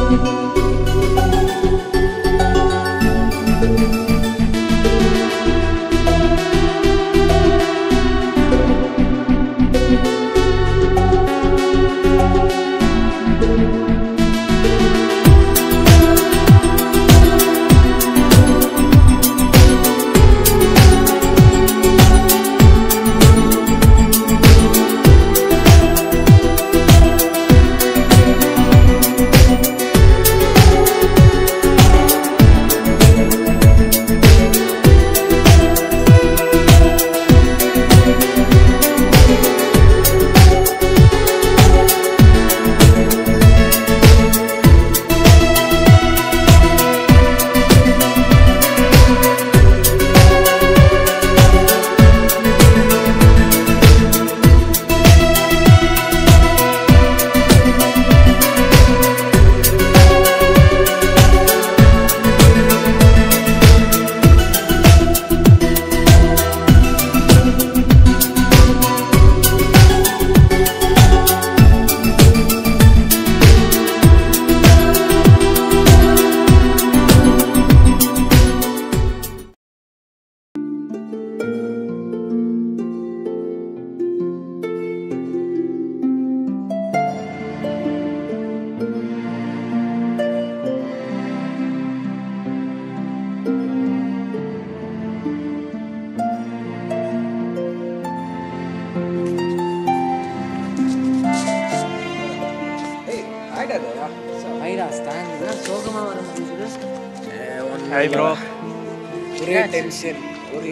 ஐடா ஸ்டாண்ட் தான் சோகமா வர மாட்டேங்குது ஹாய் ப்ரோ ஒரே டென்ஷன் ஒரே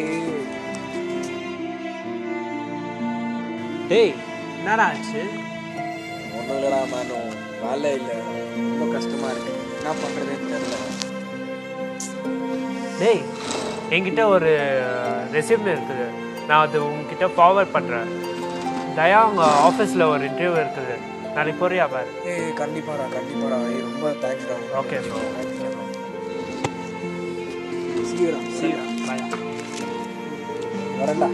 டேய் என்னடா ஆச்சு ஒன்றும் இல்லடா மானோ வேலை இல்லை ரொம்ப கஷ்டமா இருக்கு என்ன பண்றதுன்னு தெரியல டேய் என்கிட்ட ஒரு ரெசியூம் இருக்குது நான் அது உங்ககிட்ட ஃபார்வர்ட் பண்ணுறேன் தயா அவங்க ஆஃபீஸில் ஒரு இன்டர்வியூ இருக்குது நாளைக்கு போறியா பாரு ஏய் கண்டிப்பாடா கண்டிப்பாடா ஏய் ரொம்ப தேங்க்ஸ்டா ஓகே ப்ரோ சீக்கிரம் சீரா பாய் வரேன்டா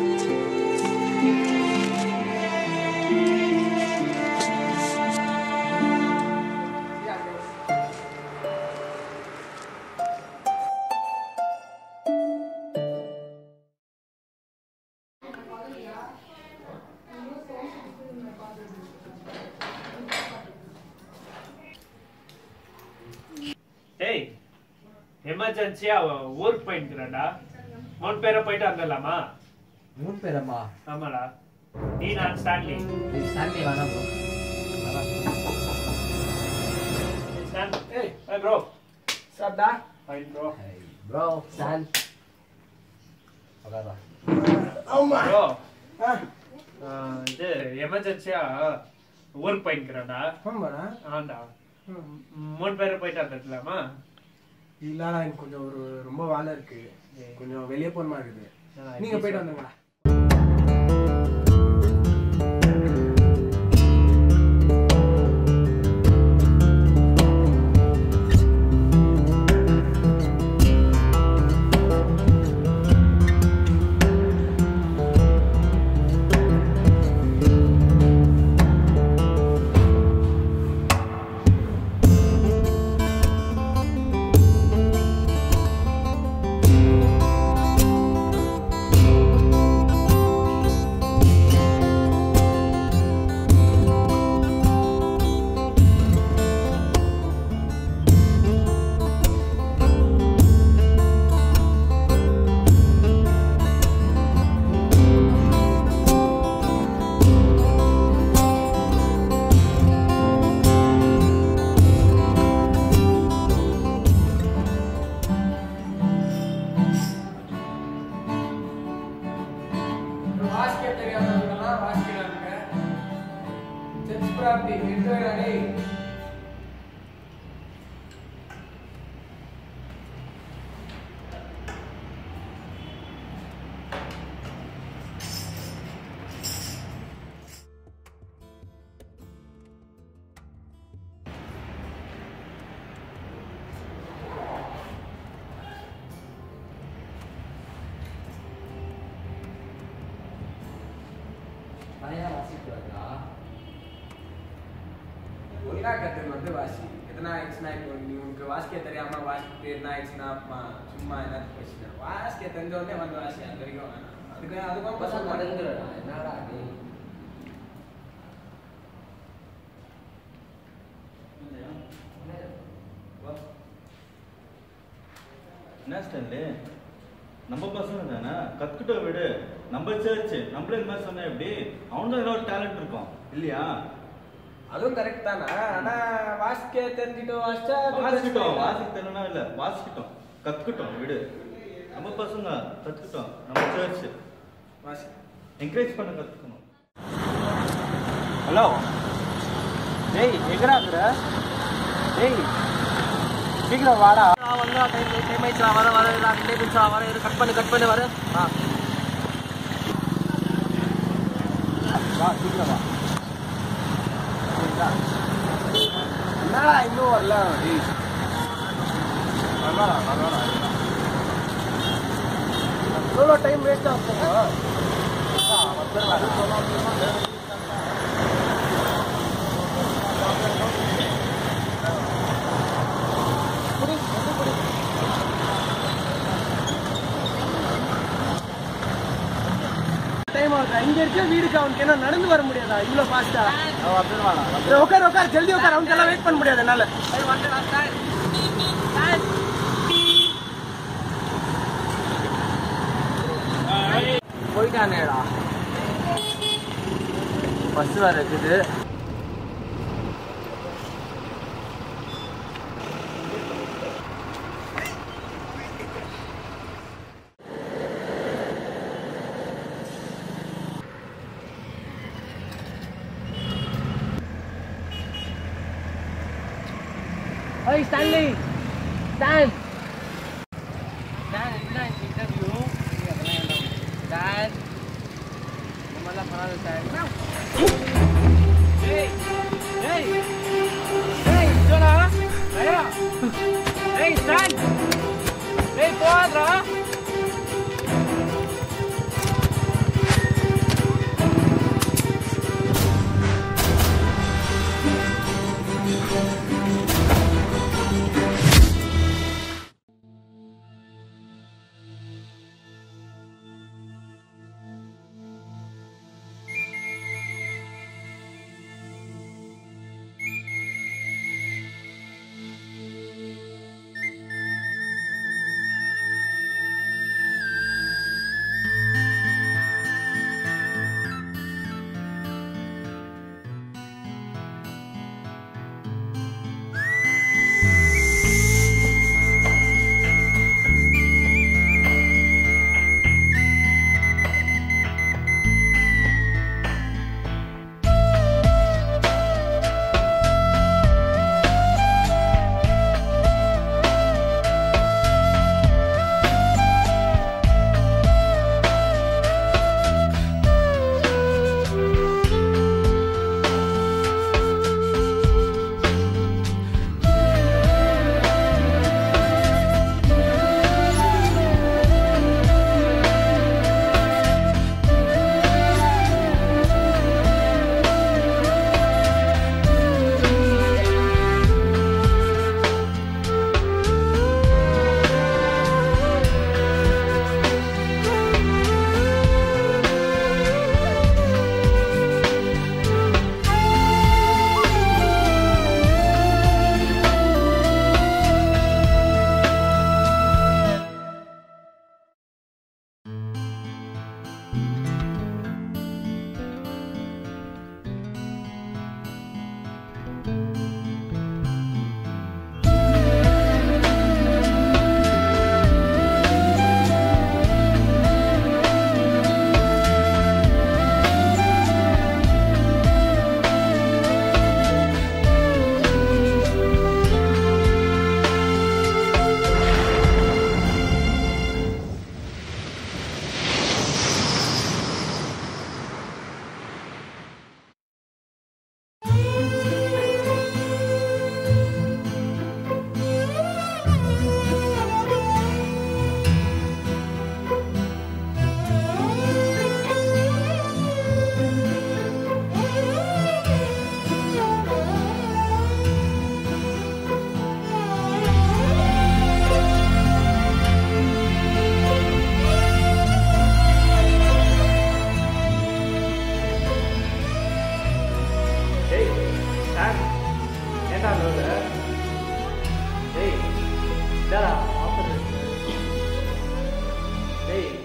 டேய் எமர்ஜென்சியாக ஊருக்கு போயிருக்கிறேன்டா மூணு பேரை போயிட்டு வந்துடலாமா மூணு பேரம்மா ஆமாடா நீ நான் ஸ்டான்லி சாண்டி வேணாம் ப்ரோ ஸ்டான் ஏய் ஹாய் ப்ரோ சாப்பிட்டா ஃபைன் ப்ரோ ப்ரோ சான் உட்காரா ப்ரோ இது எமர்ஜென்சியாக ஊருக்கு போயிருக்கிறேன்டா ஆமாடா ஆண்டா மூணு பேரை போயிட்டு வந்துடலாமா இல்லடா எனக்கு கொஞ்சம் ஒரு ரொம்ப வேலை இருக்கு கொஞ்சம் வெளியே போன மாதிரி இருக்குது ஆ, நீங்க போயிட்டு வந்துங்களா வாசிக்க தெரியாதவங்கலாம் வாசிக்கிறாங்க சென்ஸ் பிராப்தி நிறுத்துறாடே நிறையா வாசிக்கிறாங்களா ஒழுங்கா கத்துக்கு வந்து வாசி எத்தனை ஆயிடுச்சுன்னா இப்போ நீ உனக்கு வாசிக்க தெரியாம வாசிக்கிட்டு என்ன ஆயிடுச்சுன்னா அம்மா சும்மா என்ன பிரச்சனை வாசிக்க தெரிஞ்ச உடனே வந்து வாசி அது வரைக்கும் வேணாம். அதுக்கு அதுக்கும் பசங்க பசங்க மறந்துடுறா என்னடா நீ என்ன ஸ்டான்லி நம்ம பசங்க தானே கத்துக்கிட்ட விடு நம்ம சேர்ச் நம்மளே இந்த மாதிரி சொன்னா எப்படி அவனுக்கு ஏதோ ஒரு டேலண்ட் இருக்கும் இல்லையா அதுவும் கரெக்ட் தானே ஆனா வாசிக்க தெரிஞ்சுட்டு வாசிச்சா அது வாசிக்கிட்டோம் பிரச்சனை இல்ல. வாசிக்க தெரியலனா இல்ல வாசிக்கிட்டோம் கத்துக்கிட்டோம் விடு நம்ம பசங்க கத்துக்கிட்டோம் நம்ம சேர்ச் வாசி என்கரேஜ் பண்ண கத்துக்கணும் ஹலோ டேய் எங்கடா இருக்கிற டேய் சீக்கிரம் வாடா நான் வந்தா டைம் டைம் ஆயிடுச்சு வர வர ரெண்டே நிமிஷம் வர இரு கட் பண்ணு கட் பண்ணு வர ஆ வா சீக்கிரம் வா என்னடா இன்னும் வரல டேய். வரவாடா வரவாடா எவ்வளோ டைம் வேஸ்ட் ஆகும் டைம் ஆகுது இங்க இருக்க வீடுக்கு அவனுக்கு என்ன நடந்து வர முடியாதா இவ்வளவு ஃபாஸ்டா உட்கார் உட்கார் ஜல்தி உட்கார் அவனுக்கு எல்லாம் வெயிட் பண்ண முடியாது என்னால போயிட்டானேடா பஸ் வேற இருக்குது Hey Stanley! Stan! Stan, இதுதான் இந்த interview. Stan! இந்த மாதிரிலாம் பண்ணாத Stan. Hey! Hey! Hey, இதோடா? ஐயா! Hey, Stan! Hey, போகாதடா!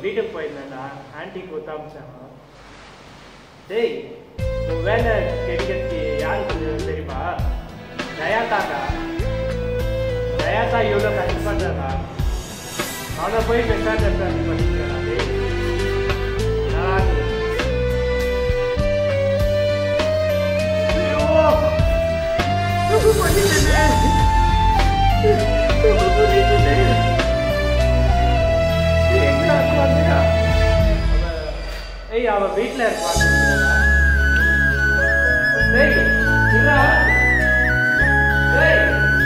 வீட்டுக்கு போயிருந்தேன்டா ஆன்ட்டி கொடுத்தாமிச்சாங்க டேய் உன் வேலை கிடைக்கிறதுக்கு யாருக்கு கொஞ்சம் தெரியுமா தயாத்தாக்கா தயாத்தா எவ்வளோ கஷ்டப்படுறா அவனை போய் மெசாஜ் பண்ணிக்கிறேன் டேய் நல்லா இருக்கு. ஏய் அவ வீட்ல இருப்பான் டேய் இல்லா டேய்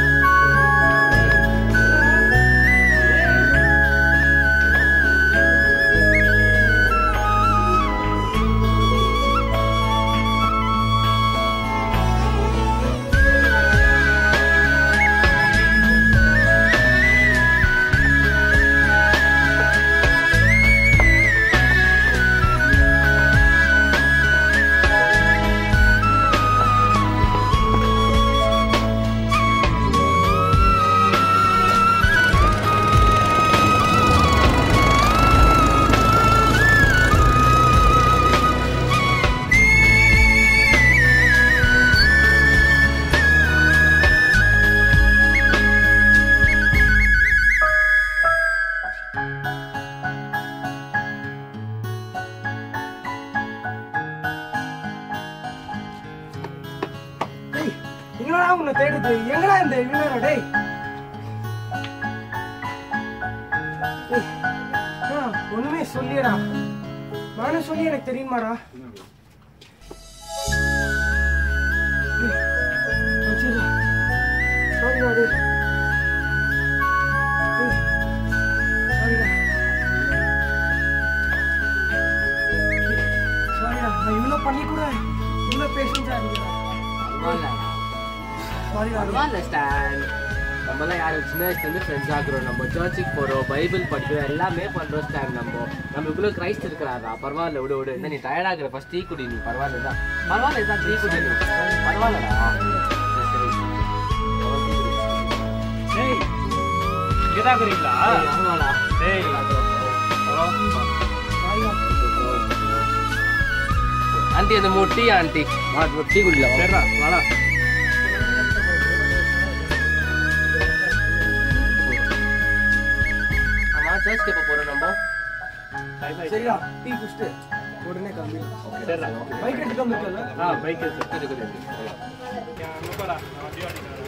டேய் என்னடா உன்னை தேடுது எங்கடா இந்த இவ்வளோ டேய் டேய், அண்ணா, ஒண்ணுமே சொல்லியடா நானும் சொல்லி எனக்கு தெரியுமாடா டேய், மச்சிடா. சாரிடா டேய். டேய், சாரிடா. டேய், சாரிடா நான் இவ்வளோ பண்ணி கூட இவ்வளோ பேஷன்ஸாக இருந்தேன் சாரிடா டேய். பரவாயில்ல ஸ்டாண்ட் நம்மலாம் யாரும் சின்ன வயசுலேருந்து ஃப்ரெண்ட்ஸ் ஆகுறோம் நம்ம சர்ச்சுக்கு போகிறோம் பைபிள் படிக்கிறோம் எல்லாமே பண்ணுறோம் ஸ்டாண்ட் நம்ம நம்மளுக்குள்ள கிரைஸ்ட் இருக்கிறாரா பரவாயில்ல விடு விடு இந்த நீ டயர்ட் ஆகுற ஃபர்ஸ்ட் டீ குடி நீ பரவாயில்ல தான் பரவாயில்ல இதான் டீ குடி நீ பரவாயில்லடா சரி, சரி டேய் இங்கதான் இருக்கிறீங்களா ஏய், ஆமாடா. டேய் ஹலோ ஆண்டி அந்த மூணு டீ ஆண்டி வா ஒரு டீ குடிக்கலாம் வா. சரிடா வாடா ஆமா சர்ச்சுக்கு எப்போ போகிறோம் நம்ம பை பை சரிடா டீ குடிச்சிட்டு உடனே கிளம்பி சரிடா பைக் எடுத்துட்டு வந்துருக்கல ஆ பைக் இருக்கு குடி குடி அங்கே போடா நான் வண்டி ஓட்டிக்கிறேன்